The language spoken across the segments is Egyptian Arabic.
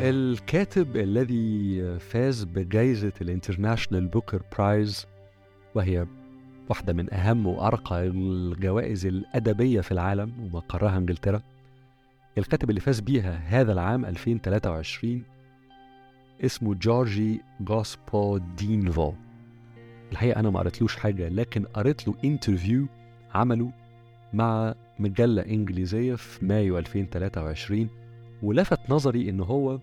الكاتب الذي فاز بجائزة الانترناشنال بوكر برايز وهي واحدة من أهم وأرقى الجوائز الأدبية في العالم ومقرها إنجلترا الكاتب اللي فاز بيها هذا العام 2023 اسمه جورجي جوسبو دينفو الحقيقة أنا ما قريتلوش حاجة لكن قريت له انترفيو عمله مع مجلة إنجليزية في مايو 2023 ولفت نظري إن هو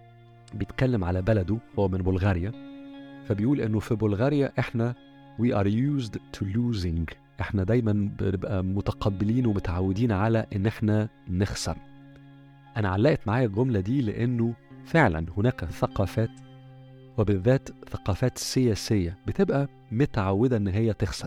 بيتكلم على بلده هو من بلغاريا فبيقول إنه في بلغاريا إحنا we are used to losing إحنا دايما بنبقى متقبلين ومتعودين على إن إحنا نخسر أنا علقت معايا الجملة دي لأنه فعلا هناك ثقافات وبالذات ثقافات سياسية بتبقى متعودة إن هي تخسر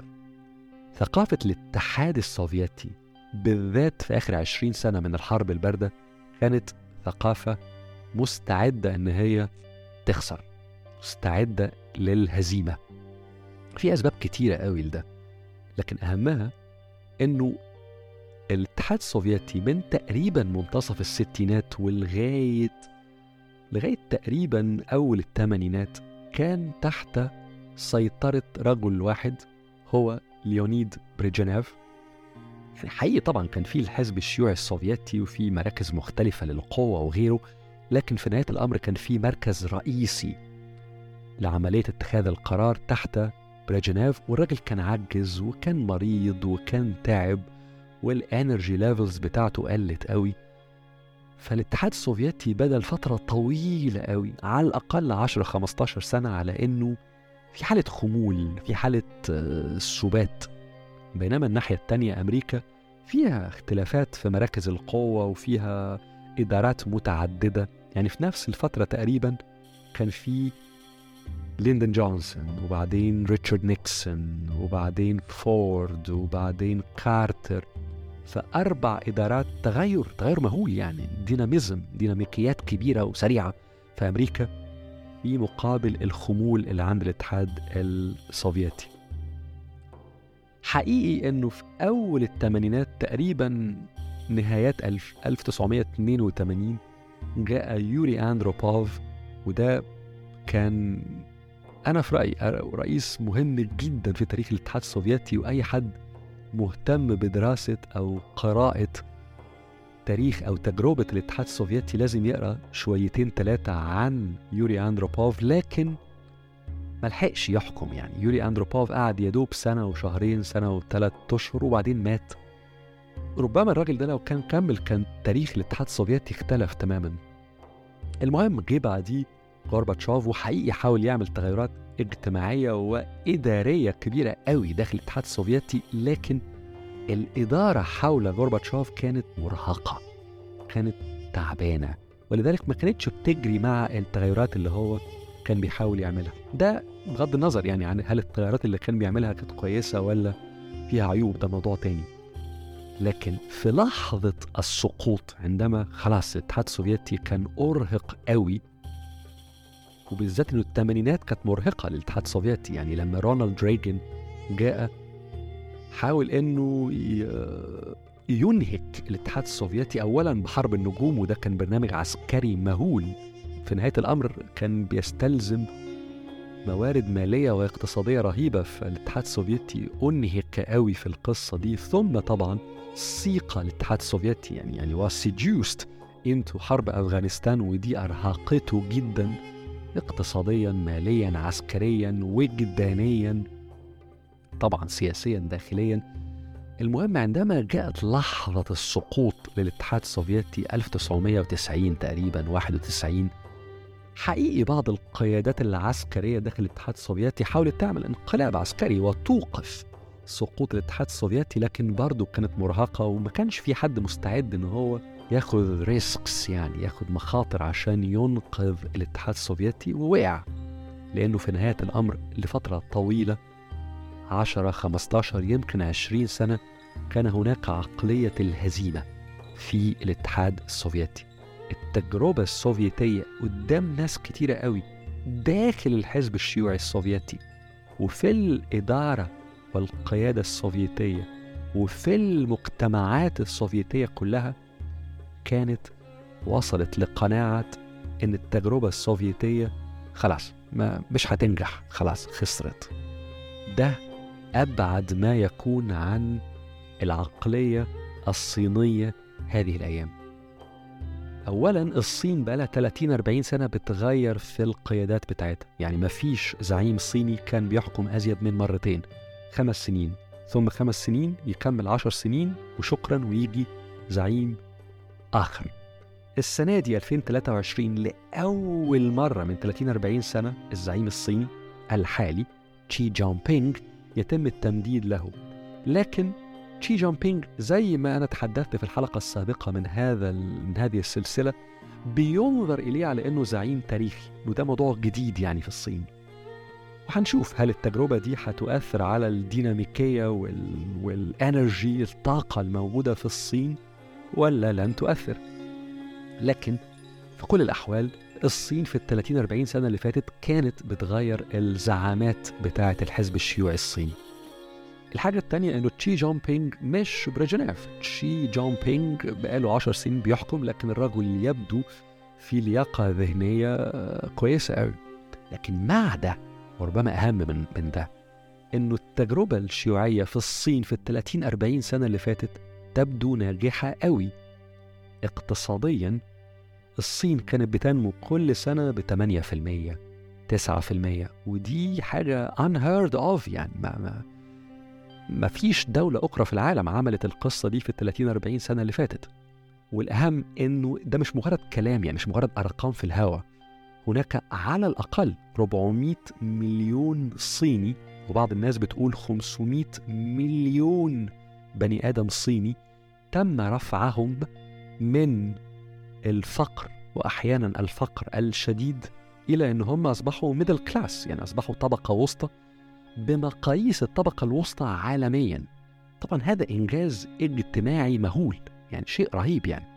ثقافة الاتحاد السوفيتي بالذات في آخر عشرين سنة من الحرب الباردة كانت ثقافة مستعدة إن هي تخسر مستعدة للهزيمة في أسباب كتيرة قوي لده لكن أهمها إنه الاتحاد السوفيتي من تقريبا منتصف الستينات ولغاية لغاية تقريبا أول الثمانينات كان تحت سيطرة رجل واحد هو ليونيد بريجنيف يعني حقيقي طبعا كان في الحزب الشيوعي السوفيتي وفي مراكز مختلفة للقوة وغيره لكن في نهاية الأمر كان في مركز رئيسي لعملية اتخاذ القرار تحت بريجنيف والراجل كان عجز وكان مريض وكان تعب والانرجي ليفلز بتاعته قلت قوي فالاتحاد السوفيتي بدل فترة طويلة قوي على الأقل 10 15 سنة على إنه في حالة خمول في حالة سبات بينما الناحية التانية أمريكا فيها اختلافات في مراكز القوة وفيها إدارات متعددة يعني في نفس الفترة تقريبا كان في ليندون جونسون وبعدين ريتشارد نيكسون وبعدين فورد وبعدين كارتر فأربع إدارات تغير تغير مهول يعني ديناميزم ديناميكيات كبيرة وسريعة في أمريكا في مقابل الخمول اللي عند الاتحاد السوفيتي حقيقي انه في اول الثمانينات تقريبا نهايات 1982 جاء يوري اندروبوف وده كان انا في رايي رئيس مهم جدا في تاريخ الاتحاد السوفيتي واي حد مهتم بدراسه او قراءه تاريخ او تجربه الاتحاد السوفيتي لازم يقرا شويتين ثلاثه عن يوري اندروبوف لكن ملحقش يحكم يعني يوري اندروبوف قعد يدوب سنه وشهرين سنه وثلاث اشهر وبعدين مات ربما الراجل ده لو كان كمل كان تاريخ الاتحاد السوفيتي اختلف تماما المهم جه بعديه غورباتشوف وحقيقي حاول يعمل تغيرات اجتماعيه واداريه كبيره قوي داخل الاتحاد السوفيتي لكن الاداره حول غورباتشوف كانت مرهقه كانت تعبانه ولذلك ما كانتش بتجري مع التغيرات اللي هو كان بيحاول يعملها ده بغض النظر يعني عن هل التغيرات اللي كان بيعملها كانت كويسة ولا فيها عيوب ده موضوع تاني لكن في لحظة السقوط عندما خلاص الاتحاد السوفيتي كان أرهق قوي وبالذات انه الثمانينات كانت مرهقة للاتحاد السوفيتي يعني لما رونالد ريجن جاء حاول انه ينهك الاتحاد السوفيتي اولا بحرب النجوم وده كان برنامج عسكري مهول في نهاية الأمر كان بيستلزم موارد مالية واقتصادية رهيبة فالاتحاد السوفيتي أنهك قوي في القصة دي ثم طبعا سيق الاتحاد السوفيتي يعني يعني was seduced into حرب أفغانستان ودي أرهقته جدا اقتصاديا ماليا عسكريا وجدانيا طبعا سياسيا داخليا المهم عندما جاءت لحظة السقوط للاتحاد السوفيتي 1990 تقريبا 91 حقيقي بعض القيادات العسكرية داخل الاتحاد السوفيتي حاولت تعمل انقلاب عسكري وتوقف سقوط الاتحاد السوفيتي لكن برضه كانت مرهقة وما كانش في حد مستعد ان هو ياخذ ريسكس يعني ياخذ مخاطر عشان ينقذ الاتحاد السوفيتي ووقع لانه في نهاية الامر لفترة طويلة 10 15 يمكن 20 سنة كان هناك عقلية الهزيمة في الاتحاد السوفيتي التجربة السوفيتية قدام ناس كتيرة قوي داخل الحزب الشيوعي السوفيتي وفي الإدارة والقيادة السوفيتية وفي المجتمعات السوفيتية كلها كانت وصلت لقناعة إن التجربة السوفيتية خلاص ما مش هتنجح خلاص خسرت ده أبعد ما يكون عن العقلية الصينية هذه الأيام أولا الصين بقى لها 30 40 سنة بتغير في القيادات بتاعتها يعني ما فيش زعيم صيني كان بيحكم أزيد من مرتين خمس سنين ثم خمس سنين يكمل عشر سنين وشكرا ويجي زعيم آخر السنة دي 2023 لأول مرة من 30 40 سنة الزعيم الصيني الحالي تشي جون بينغ يتم التمديد له لكن تشي جون بينغ زي ما أنا تحدثت في الحلقة السابقة من هذا من هذه السلسلة بينظر إليه على أنه زعيم تاريخي وده موضوع جديد يعني في الصين وهنشوف هل التجربة دي هتؤثر على الديناميكية وال... والانرجي الطاقة الموجودة في الصين ولا لن تؤثر لكن في كل الأحوال الصين في ال 30 40 سنة اللي فاتت كانت بتغير الزعامات بتاعة الحزب الشيوعي الصيني الحاجة التانية انه تشي جون بينج مش بريجنيف تشي جون بينج بقاله 10 سنين بيحكم لكن الرجل يبدو في لياقة ذهنية كويسة قوي لكن مع ده وربما أهم من من ده إنه التجربة الشيوعية في الصين في ال 30 40 سنة اللي فاتت تبدو ناجحة قوي اقتصاديا الصين كانت بتنمو كل سنة ب 8% 9% ودي حاجة unheard of يعني ما, ما ما فيش دولة أخرى في العالم عملت القصة دي في ال 30 40 سنة اللي فاتت والأهم إنه ده مش مجرد كلام يعني مش مجرد أرقام في الهواء هناك على الأقل 400 مليون صيني وبعض الناس بتقول 500 مليون بني آدم صيني تم رفعهم من الفقر وأحيانا الفقر الشديد إلى أن هم أصبحوا ميدل كلاس يعني أصبحوا طبقة وسطى بمقاييس الطبقة الوسطى عالميا طبعا هذا إنجاز اجتماعي مهول يعني شيء رهيب يعني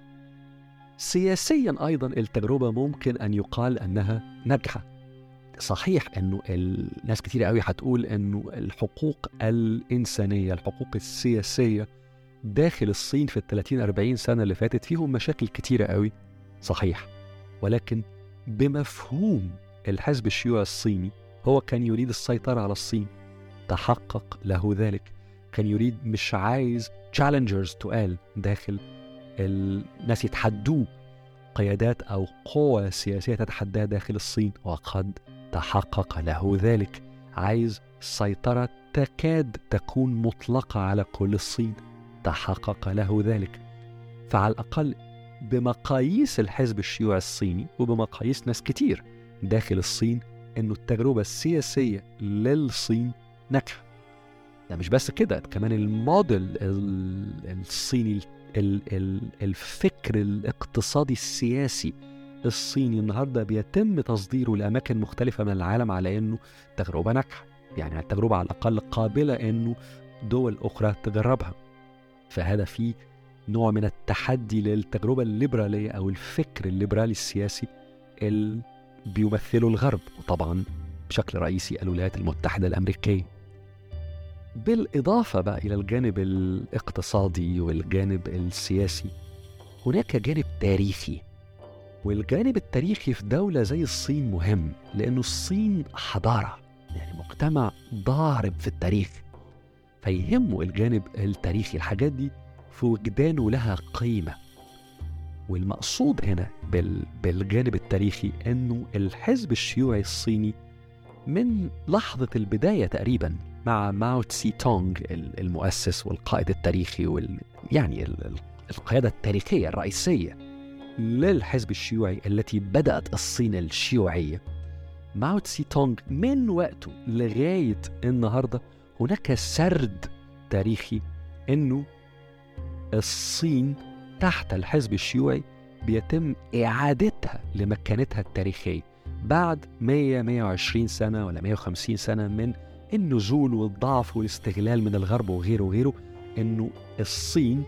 سياسيا أيضا التجربة ممكن أن يقال أنها ناجحة صحيح أنه الناس كتير قوي هتقول أنه الحقوق الإنسانية الحقوق السياسية داخل الصين في الثلاثين أربعين سنة اللي فاتت فيهم مشاكل كتيرة قوي صحيح ولكن بمفهوم الحزب الشيوعي الصيني هو كان يريد السيطرة على الصين تحقق له ذلك كان يريد مش عايز تشالنجرز تقال داخل الناس يتحدوه قيادات أو قوى سياسية تتحداه داخل الصين وقد تحقق له ذلك عايز سيطرة تكاد تكون مطلقة على كل الصين تحقق له ذلك فعلى الأقل بمقاييس الحزب الشيوعي الصيني وبمقاييس ناس كتير داخل الصين انه التجربه السياسيه للصين ناجحه ده مش بس كده كمان الموديل الصيني الفكر الاقتصادي السياسي الصيني النهارده بيتم تصديره لاماكن مختلفه من العالم على انه تجربه ناجحه يعني التجربه على الاقل قابله انه دول اخرى تجربها فهذا فيه نوع من التحدي للتجربه الليبراليه او الفكر الليبرالي السياسي اللي بيمثله الغرب وطبعا بشكل رئيسي الولايات المتحده الامريكيه بالاضافه بقى الى الجانب الاقتصادي والجانب السياسي هناك جانب تاريخي والجانب التاريخي في دولة زي الصين مهم لأنه الصين حضارة يعني مجتمع ضارب في التاريخ فيهمه الجانب التاريخي الحاجات دي في وجدانه لها قيمة والمقصود هنا بالجانب التاريخي أنه الحزب الشيوعي الصيني من لحظة البداية تقريبا مع ماو تسي تونغ المؤسس والقائد التاريخي وال يعني القيادة التاريخية الرئيسية للحزب الشيوعي التي بدأت الصين الشيوعية ماو تسي تونغ من وقته لغاية النهاردة هناك سرد تاريخي انه الصين تحت الحزب الشيوعي بيتم اعادتها لمكانتها التاريخيه بعد 100 120 سنه ولا 150 سنه من النزول والضعف والاستغلال من الغرب وغيره وغيره انه الصين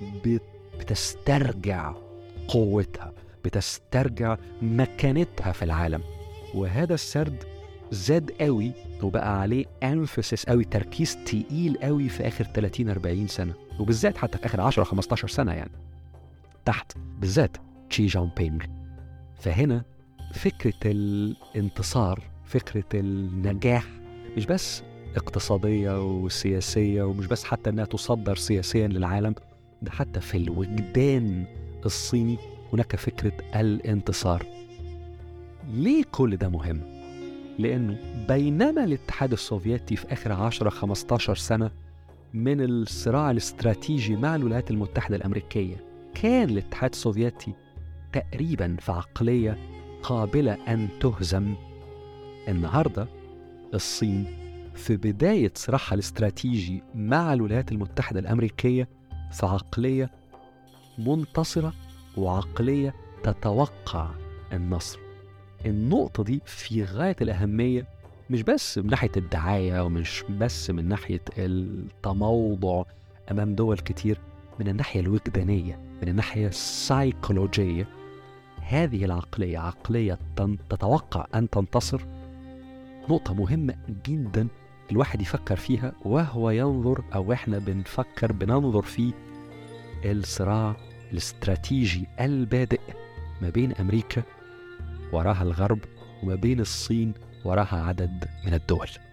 بتسترجع قوتها بتسترجع مكانتها في العالم وهذا السرد زاد قوي وبقى عليه انفسس قوي تركيز تقيل قوي في اخر 30 40 سنه وبالذات حتى في اخر 10 15 سنه يعني تحت بالذات تشي جون بينغ فهنا فكرة الانتصار فكرة النجاح مش بس اقتصادية وسياسية ومش بس حتى أنها تصدر سياسيا للعالم ده حتى في الوجدان الصيني هناك فكرة الانتصار ليه كل ده مهم؟ لأنه بينما الاتحاد السوفيتي في آخر 10-15 سنة من الصراع الاستراتيجي مع الولايات المتحدة الأمريكية كان الاتحاد السوفيتي تقريبا في عقلية قابلة أن تهزم النهاردة الصين في بداية صراعها الاستراتيجي مع الولايات المتحدة الأمريكية في عقلية منتصرة وعقلية تتوقع النصر النقطة دي في غاية الأهمية مش بس من ناحية الدعاية ومش بس من ناحية التموضع أمام دول كتير من الناحية الوجدانية من الناحية السايكولوجية هذه العقلية عقلية تتوقع أن تنتصر نقطة مهمة جدا الواحد يفكر فيها وهو ينظر أو إحنا بنفكر بننظر في الصراع الاستراتيجي البادئ ما بين أمريكا وراها الغرب وما بين الصين وراها عدد من الدول